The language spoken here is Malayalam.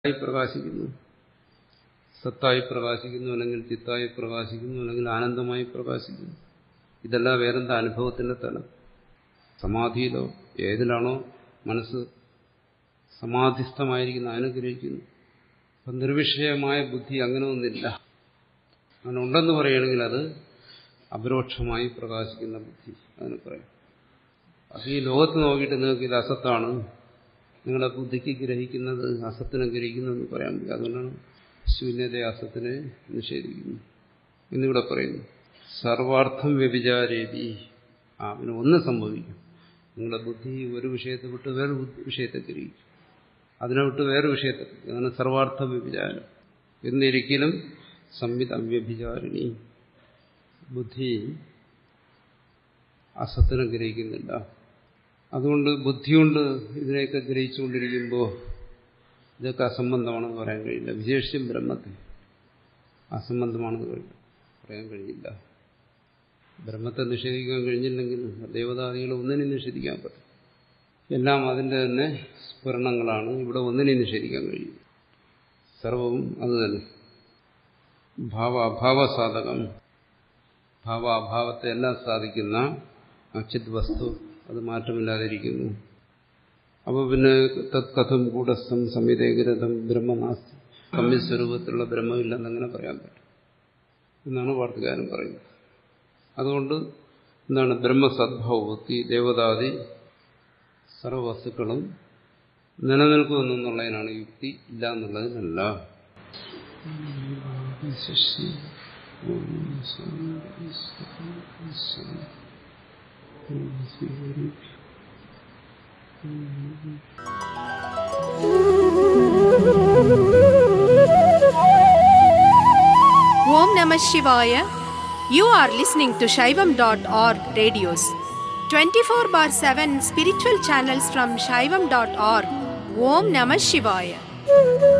ആയി പ്രകാശിക്കുന്നു സത്തായി പ്രകാശിക്കുന്നു അല്ലെങ്കിൽ ചിത്തായി പ്രകാശിക്കുന്നു അല്ലെങ്കിൽ ആനന്ദമായി പ്രകാശിക്കുന്നു ഇതെല്ലാം വേറെന്താ അനുഭവത്തിന്റെ തലം സമാധിയിലോ ഏതിലാണോ മനസ്സ് സമാധിസ്ഥമായിരിക്കുന്ന അനുഗ്രഹിക്കുന്നു അപ്പം നിർവിഷയമായ ബുദ്ധി അങ്ങനെ ഒന്നില്ല അങ്ങനെ ഉണ്ടെന്ന് പറയുകയാണെങ്കിൽ അത് അപരോക്ഷമായി പ്രകാശിക്കുന്ന ബുദ്ധി അതിന് പറയും അത് ഈ ലോകത്ത് നോക്കിയിട്ട് നിങ്ങൾക്ക് ഇത് അസത്താണ് നിങ്ങളുടെ ബുദ്ധിക്ക് ഗ്രഹിക്കുന്നത് അസത്തിനെ ഗ്രഹിക്കുന്നതെന്ന് പറയാൻ പറ്റില്ല അതുകൊണ്ടാണ് ശൂന്യത അസത്തിനെ നിഷേധിക്കുന്നു എന്നിവിടെ പറയുന്നു സർവാർത്ഥം വ്യഭിചാരേതി ആ പിന്നെ ഒന്ന് സംഭവിക്കും നിങ്ങളുടെ ബുദ്ധി ഒരു വിഷയത്തെ വിട്ട് വേറെ വിഷയത്തെ ഗ്രഹിക്കും അതിനെ വിട്ട് വേറെ വിഷയത്തെ അതാണ് സർവാർത്ഥ വ്യഭിചാരം എന്നിരിക്കലും സംവിധ അവ്യഭിചാരിണി ബുദ്ധി അസത്തിനെ ഗ്രഹിക്കുന്നില്ല അതുകൊണ്ട് ബുദ്ധികൊണ്ട് ഇതിനെയൊക്കെ ഗ്രഹിച്ചുകൊണ്ടിരിക്കുമ്പോൾ ഇതൊക്കെ അസംബന്ധമാണെന്ന് പറയാൻ കഴിയില്ല വിശേഷിച്ചും ബ്രഹ്മത്തെ അസംബന്ധമാണെന്ന് കഴിയില്ല പറയാൻ കഴിയില്ല ബ്രഹ്മത്തെ നിഷേധിക്കാൻ കഴിഞ്ഞില്ലെങ്കിൽ ദേവതാദികളെ ഒന്നിനും നിഷേധിക്കാൻ പറ്റും എല്ലാം അതിൻ്റെ തന്നെ സ്ഫുരണങ്ങളാണ് ഇവിടെ ഒന്നിനെയും നിഷേധിക്കാൻ കഴിയും സർവവും അത് തന്നെ ഭാവ അഭാവസാധകം ഭാവ അഭാവത്തെ എല്ലാം സാധിക്കുന്ന അച്യുത് വസ്തു അത് മാറ്റമില്ലാതിരിക്കുന്നു അപ്പോൾ പിന്നെ തത് കഥം കൂടസ്ഥം സംവിധേകരഥം ബ്രഹ്മനാസ്തി സംവിസ്വരൂപത്തിലുള്ള ബ്രഹ്മമില്ലെന്നങ്ങനെ പറയാൻ പറ്റും എന്നാണ് വാർത്തകാരൻ പറയുന്നത് അതുകൊണ്ട് എന്താണ് ബ്രഹ്മസദ്ഭാവത്തി ദേവതാദി സർവവസ്തുക്കളും നിലനിൽക്കുമെന്നുള്ളതിനാണ് യുക്തി ഇല്ല എന്നുള്ളതിനല്ല Om Namah Shivaya. You are listening to Shaivam.org radios. 24 bar 7 spiritual channels from Shaivam.org. Om Namah Shivaya.